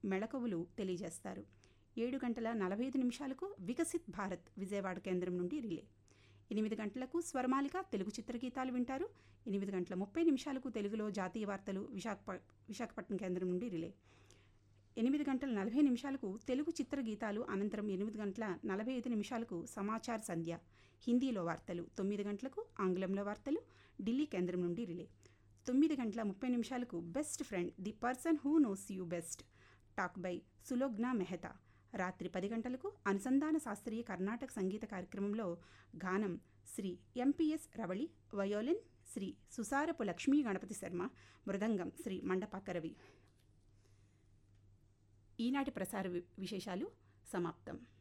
మెళకువలు తెలియజేస్తారు ఏడు గంటల నలభై ఐదు నిమిషాలకు వికసిత్ భారత్ విజయవాడ కేంద్రం నుండి రిలే ఎనిమిది గంటలకు స్వరమాలిక తెలుగు చిత్రగీతాలు వింటారు ఎనిమిది గంటల ముప్పై నిమిషాలకు తెలుగులో జాతీయ వార్తలు విశాఖప విశాఖపట్నం కేంద్రం నుండి రిలే ఎనిమిది గంటల నలభై నిమిషాలకు తెలుగు చిత్రగీతాలు అనంతరం ఎనిమిది గంటల నలభై ఐదు నిమిషాలకు సమాచార్ సంధ్య హిందీలో వార్తలు తొమ్మిది గంటలకు ఆంగ్లంలో వార్తలు ఢిల్లీ కేంద్రం నుండి రిలే తొమ్మిది గంటల ముప్పై నిమిషాలకు best friend the person who knows you best talk by Sulogna Mehta రాత్రి పది గంటలకు అనుసంధాన శాస్త్రీయ కర్ణాటక సంగీత కార్యక్రమంలో గానం శ్రీ ఎంపీఎస్ రవళి వయోలిన్ శ్రీ సుసారపు లక్ష్మీ గణపతి శర్మ మృదంగం శ్రీ మండపాక రవి ఈనాటి ప్రసార వి- విశేషాలు సమాప్తం